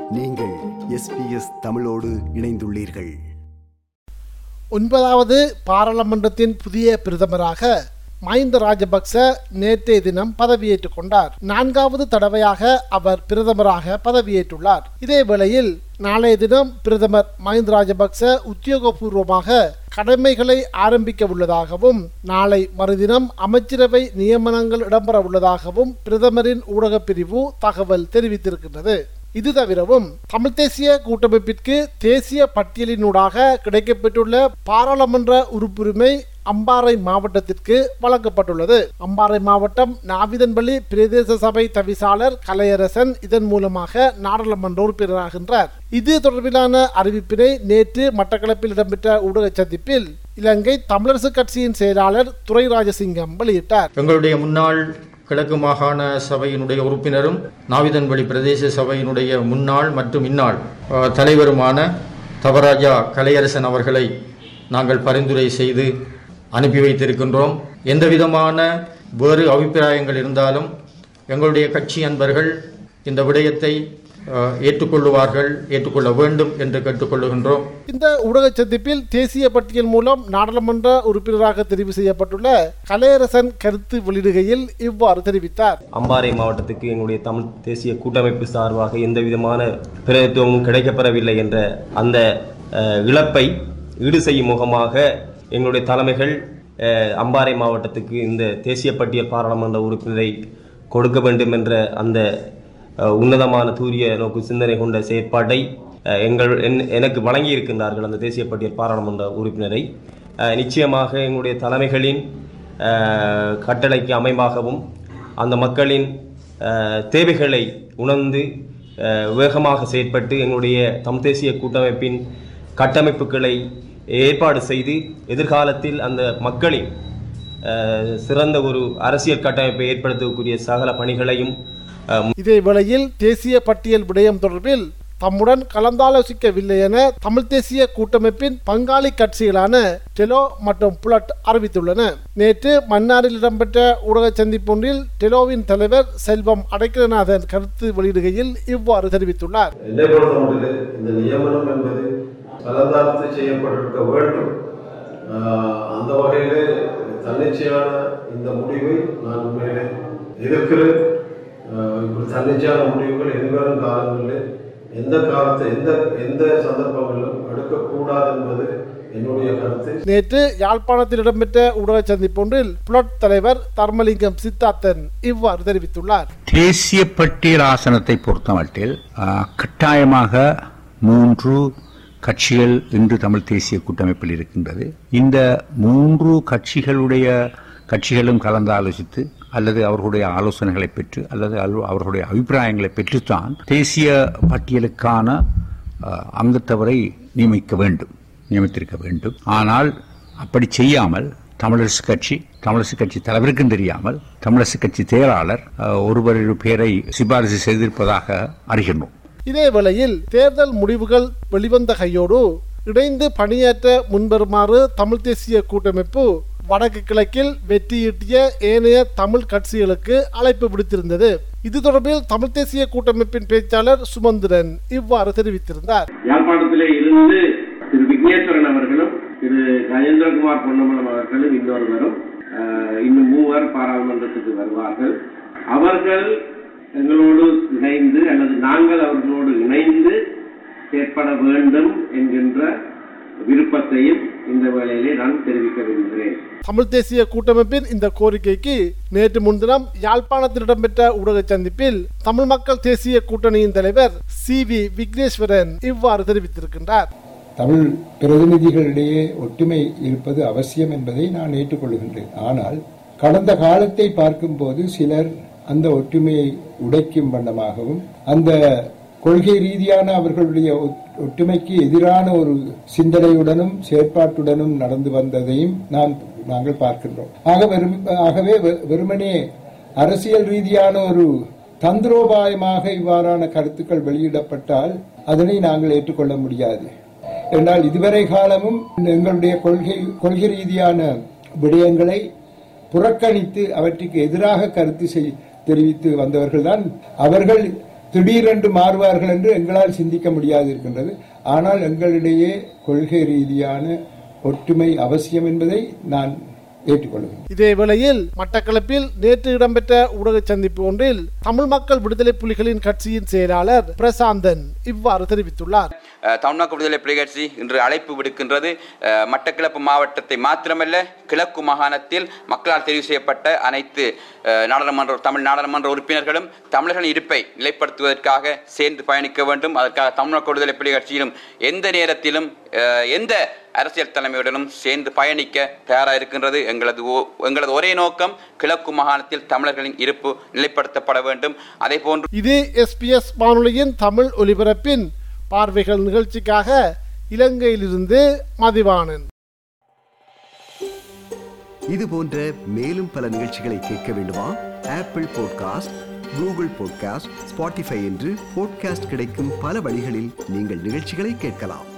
நீங்கள் எஸ்பிஎஸ் தமிழோடு இணைந்துள்ளீர்கள் ஒன்பதாவது பாராளுமன்றத்தின் புதிய பிரதமராக மஹிந்த ராஜபக்ச நேற்றைய தினம் பதவியேற்றுக் கொண்டார் நான்காவது தடவையாக அவர் பிரதமராக பதவியேற்றுள்ளார் இதே வேளையில் நாளைய தினம் பிரதமர் மஹிந்த ராஜபக்ச உத்தியோகபூர்வமாக கடமைகளை ஆரம்பிக்க உள்ளதாகவும் நாளை மறுதினம் அமைச்சரவை நியமனங்கள் இடம்பெற உள்ளதாகவும் பிரதமரின் ஊடகப் பிரிவு தகவல் தெரிவித்திருக்கின்றது இது தவிரவும் தமிழ் தேசிய கூட்டமைப்பிற்கு தேசிய பட்டியலினூடாக கிடைக்கப்பெற்றுள்ள பாராளுமன்ற உறுப்புரிமை அம்பாறை மாவட்டத்திற்கு வழங்கப்பட்டுள்ளது அம்பாறை மாவட்டம் நாவிதன்பள்ளி பிரதேச சபை தவிசாளர் கலையரசன் இதன் மூலமாக நாடாளுமன்ற உறுப்பினராகின்றார் இது தொடர்பிலான அறிவிப்பினை நேற்று மட்டக்களப்பில் இடம்பெற்ற ஊடக சந்திப்பில் இலங்கை தமிழரசு கட்சியின் செயலாளர் துரை ராஜசிங்கம் வெளியிட்டார் எங்களுடைய முன்னாள் கிழக்கு மாகாண சபையினுடைய உறுப்பினரும் நாவிதன்வெளி பிரதேச சபையினுடைய முன்னாள் மற்றும் இந்நாள் அஹ், தலைவருமான தவராஜா கலையரசன் அவர்களை நாங்கள் பரிந்துரை செய்து அனுப்பி வைத்திருக்கின்றோம் எந்த விதமான வேறு அபிப்பிராயங்கள் இருந்தாலும் எங்களுடைய கட்சி அன்பர்கள் இந்த விடயத்தை அஹ், ஏற்றுக்கொள்ளுவார்கள் ஏற்றுக்கொள்ள வேண்டும் என்று கேட்டுக்கொள்ளுகின்றோம் இந்த ஊடக சந்திப்பில் தேசிய பட்டியல் மூலம் நாடாளுமன்ற உறுப்பினராக தெரிவு செய்யப்பட்டுள்ள கலையரசன் கருத்து வெளியிடுகையில் இவ்வாறு தெரிவித்தார் அம்பாறை மாவட்டத்துக்கு எங்களுடைய தமிழ் தேசிய கூட்டமைப்பு சார்பாக எந்த விதமான பிரதித்துவமும் கிடைக்கப்பெறவில்லை என்ற அந்த அஹ், இழப்பை ஈடு செய்யும் முகமாக எங்களுடைய தலைமைகள் அஹ், அம்பாறை மாவட்டத்துக்கு இந்த தேசிய பட்டியல் பாராளுமன்ற உறுப்பினரை கொடுக்க வேண்டும் என்ற அந்த அஹ், உன்னதமான தூரிய நோக்கு சிந்தனை கொண்ட செயற்பாட்டை அஹ், எங்கள் என்- எனக்கு வழங்கி இருக்கின்றார்கள் அந்த தேசிய பட்டியல் பாராளுமன்ற உறுப்பினரை அஹ், நிச்சயமாக எங்களுடைய தலைமைகளின் அஹ், கட்டளைக்கு அமைவாகவும் அந்த மக்களின் அஹ், தேவைகளை உணர்ந்து அஹ், வேகமாக செயற்பட்டு எங்களுடைய தமிழ் தேசிய கூட்டமைப்பின் கட்டமைப்புகளை ஏற்பாடு செய்து எதிர்காலத்தில் அந்த மக்களின் அஹ், சிறந்த ஒரு அரசியல் கட்டமைப்பை ஏற்படுத்தக்கூடிய சகல பணிகளையும் அஹ், இதே வேளையில் தேசிய பட்டியல் விடயம் தொடர்பில் தம்முடன் கலந்தாலோசிக்கவில்லை என தமிழ் தேசிய கூட்டமைப்பின் பங்காளி கட்சிகளான டெலோ மற்றும் புலட் அறிவித்துள்ளன நேற்று மன்னாரில் இடம்பெற்ற ஊடக சந்திப்பொன்றில் டெலோவின் தலைவர் செல்வம் அடைக்கலநாதன் கருத்து வெளியிடுகையில் இவ்வாறு தெரிவித்துள்ளார் என்னை பொறுத்தமட்டில் இந்த நியமனம் என்பது கலந்தாலோசி செய்யப்பட்டிருக்க வேண்டும் ஆஹ் அந்த வகையிலே தன்னிச்சையான இந்த முடிவை நான் உண்மையிலே எதிர்க்கிறேன் ஆஹ் இப்படி தன்னிச்சையான முடிவுகள் எதிர்வரும் காலங்களில் எந்த காலத்தை எந்த எந்த சந்தர்ப்பங்களிலும் எடுக்கக்கூடாது என்பது என்னுடைய கருத்து நேற்று யாழ்ப்பாணத்தில் இடம்பெற்ற ஊடக சந்திப்பொன்றில் புலட் தலைவர் தர்மலிங்கம் சித்தார்த்தன் இவ்வாறு தெரிவித்துள்ளார் தேசிய பட்டியல் ஆசனத்தை பொறுத்தமட்டில் ஆ, கட்டாயமாக மூன்று கட்சிகள் இன்று தமிழ் தேசிய கூட்டமைப்பில் இருக்கின்றது இந்த மூன்று கட்சிகளுடைய கட்சிகளும் கலந்து ஆலோசித்து அல்லது அவர்களுடைய ஆலோசனைகளை பெற்று அல்லது அல்- அவர்களுடைய அபிப்பிராயங்களை பெற்றுத்தான் தேசிய பட்டியலுக்கான ஆ, அங்கத்தவரை நியமிக்க வேண்டும் நியமித்திருக்க வேண்டும் ஆனால் அப்படி செய்யாமல் தமிழரசு கட்சி தமிழரசு கட்சி தலைவருக்கும் தெரியாமல் தமிழரசு கட்சி செயலாளர் அஹ், ஒருவர் பேரை சிபாரிசு செய்திருப்பதாக அறிகின்றோம் இதே வேளையில் தேர்தல் முடிவுகள் வெளிவந்த கையோடு இணைந்து பணியாற்ற முன்வருமாறு தமிழ் தேசிய கூட்டமைப்பு வடக்கு கிழக்கில் வெற்றியீட்டிய ஏனைய தமிழ் கட்சிகளுக்கு அழைப்பு விடுத்திருந்தது இது தொடர்பில் தமிழ் தேசிய கூட்டமைப்பின் பேச்சாளர் சுமந்திரன் இவ்வாறு தெரிவித்திருந்தார் யாழ்ப்பாணத்திலே இருந்து திரு விக்னேஸ்வரன் அவர்களும் திரு கஜேந்திரகுமார் பொன்னமலம் அவர்களும் இன்னொருவரும் அஹ், இன்னும் மூவர் பாராளுமன்றத்துக்கு வருவார்கள் அவர்கள் எங்களோடு இணைந்து அல்லது நாங்கள் அவர்களோடு இணைந்து செயற்பட வேண்டும் என்கின்ற விருப்பத்தையும் இந்த வேளையிலே நான் தெரிவிக்க விரும்புகிறேன் தமிழ் தேசிய கூட்டமைப்பின் இந்த கோரிக்கைக்கு நேற்று முன்தினம் யாழ்ப்பாணத்தில் இடம்பெற்ற ஊடக சந்திப்பில் தமிழ் மக்கள் தேசிய கூட்டணியின் தலைவர் சி வி விக்னேஸ்வரன் இவ்வாறு தெரிவித்திருக்கின்றார் தமிழ் பிரதிநிதிகளிடையே ஒற்றுமை இருப்பது அவசியம் என்பதை நான் ஏற்றுக்கொள்கின்றேன் ஆனால் கடந்த காலத்தை பார்க்கும்போது சிலர் அந்த ஒற்றுமையை உடைக்கும் வண்ணமாகவும் அந்த கொள்கை ரீதியான அவர்களுடைய ஒத்- ஒற்றுமைக்கு எதிரான ஒரு சிந்தனையுடனும் செயற்பாட்டுடனும் நடந்து வந்ததையும் நான் நாங்கள் பார்க்கின்றோம் ஆக வெறும்- ஆகவே வெ- வெறுமனே அரசியல் ரீதியான ஒரு தந்திரோபாயமாக இவ்வாறான கருத்துக்கள் வெளியிடப்பட்டால் அதனை நாங்கள் ஏற்றுக்கொள்ள முடியாது என்றால் இதுவரை காலமும் எங்களுடைய கொள்கை கொள்கை ரீதியான விடயங்களை புறக்கணித்து அவற்றுக்கு எதிராக கருத்து செய்- தெரிவித்து வந்தவர்கள்தான் அவர்கள் திடீரென்று மாறுவார்கள் என்று எங்களால் சிந்திக்க முடியாது இருக்கின்றது ஆனால் எங்களிடையே கொள்கை ரீதியான ஒற்றுமை அவசியம் என்பதை நான் ஏற்றுக்கொள்கிறேன் இதே வேளையில் மட்டக்களப்பில் நேற்று இடம்பெற்ற ஊடக சந்திப்பு ஒன்றில் தமிழ் மக்கள் விடுதலை புலிகளின் கட்சியின் செயலாளர் பிரசாந்தன் இவ்வாறு தெரிவித்துள்ளார் அஹ், தமிழ்நாடு விடுதலை புலிகள் கட்சி இன்று அழைப்பு விடுக்கின்றது அஹ், மட்டக்களப்பு மாவட்டத்தை மாத்திரமல்ல கிழக்கு மாகாணத்தில் மக்களால் தெரிவு செய்யப்பட்ட அனைத்து அஹ், நாடாளுமன்ற தமிழ் நாடாளுமன்ற உறுப்பினர்களும் தமிழர்களின் இருப்பை நிலைப்படுத்துவதற்காக சேர்ந்து பயணிக்க வேண்டும் அதற்காக தமிழ்நாடு விடுதலை புலிகள் கட்சியிலும் எந்த நேரத்திலும் அஹ், எந்த அரசியல் தலைமையுடனும் சேர்ந்து பயணிக்க தயாராக இருக்கின்றது எங்களது ஒ- எங்களது ஒரே நோக்கம் கிழக்கு மாகாணத்தில் தமிழர்களின் இருப்பு நிலைப்படுத்தப்பட வேண்டும் அதே போன்று இது எஸ்பிஎஸ் வானொலியின் தமிழ் ஒலிபரப்பின் பார்வைகள் நிகழ்ச்சிக்காக இலங்கையிலிருந்து மதிவாணன் இது போன்ற மேலும் பல நிகழ்ச்சிகளை கேட்க வேண்டுமா Apple podcast Google podcast Spotify என்று பாட்காஸ்ட் கிடைக்கும் பல வழிகளில் நீங்கள் நிகழ்ச்சிகளை கேட்கலாம்